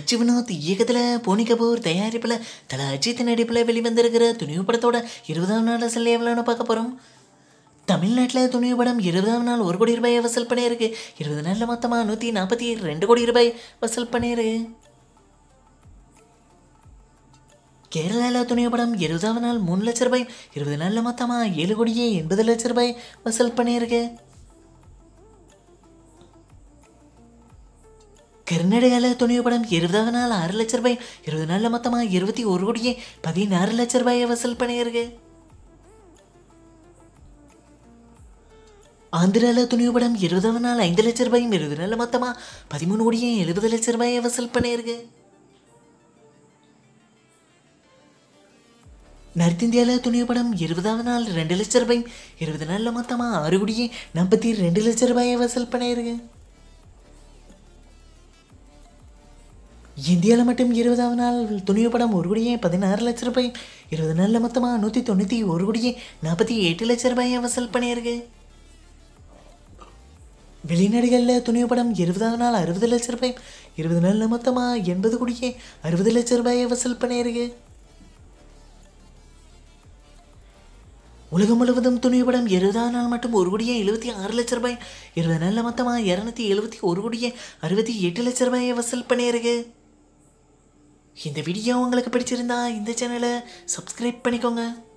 அச்சு வினோத் இயக்கத்தில் போனி கபூர் தயாரிப்பில் தல அஜித் நடிப்பில் வெளிவந்திருக்கிற துணிவு படத்தோட இருபதாம் நாள் அசல் எவ்வளோன்னு பார்க்க போகிறோம் தமிழ்நாட்டில் துணிவு படம் இருபதாம் நாள் ஒரு கோடி ரூபாய் வசூல் பண்ணியிருக்கு இருபது நாளில் மொத்தமாக நூற்றி நாற்பத்தி ரெண்டு கோடி ரூபாய் வசூல் பண்ணியிருக்கு கேரளாவில் துணிவு படம் இருபதாம் நாள் மூணு லட்ச ரூபாய் இருபது நாளில் மொத்தமாக ஏழு கோடியே எண்பது லட்ச ரூபாய் வசூல் பண்ணியிருக்கு கர்நாடகாவில் துணிவு படம் இருபதாவது நாள் ஆறு லட்ச ரூபாய் இருபது நாளில் மொத்தமாக இருபத்தி ஒரு கோடியே பதினாறு லட்ச ரூபாயை வசூல் பண்ணியிருக்கு ஆந்திராவில் துணிவு படம் இருபதாவது நாள் ஐந்து லட்ச ரூபாயும் இருபது நாளில் மொத்தமாக பதிமூணு கோடியே எழுபது லட்ச ரூபாயை வசூல் பண்ணியிருக்கு நார்த் இந்தியாவில் துணிவு படம் இருபதாவது நாள் ரெண்டு லட்ச ரூபாயும் இருபது நாளில் மொத்தமாக ஆறு கோடியே நாற்பத்தி ரெண்டு லட்ச ரூபாயை வசூல் பண்ணியிருக்கு இந்தியாவில் மட்டும் இருபதாவது நாள் துணிவு படம் ஒரு கோடியே பதினாறு லட்ச ரூபாய் இருபது நாளில் மொத்தமாக நூற்றி தொண்ணூற்றி ஒரு கோடியே நாற்பத்தி எட்டு லட்ச ரூபாயை வசூல் பண்ணியிருக்கு வெளிநாடுகளில் துணிவு படம் இருபதாவது நாள் அறுபது லட்ச ரூபாய் இருபது நாளில் மொத்தமாக எண்பது கோடியே அறுபது லட்ச ரூபாயை வசூல் பண்ணியிருக்கு உலகம் முழுவதும் துணிவு படம் இருபதாவது நாள் மட்டும் ஒரு கோடியே எழுபத்தி ஆறு லட்ச ரூபாய் இருபது நாளில் மொத்தமாக இரநூத்தி எழுபத்தி ஒரு கோடியே அறுபத்தி எட்டு லட்ச ரூபாயை வசூல் பண்ணியிருக்கு இந்த வீடியோ உங்களுக்கு பிடிச்சிருந்தா இந்த சேனலை சப்ஸ்கிரைப் பண்ணிக்கோங்க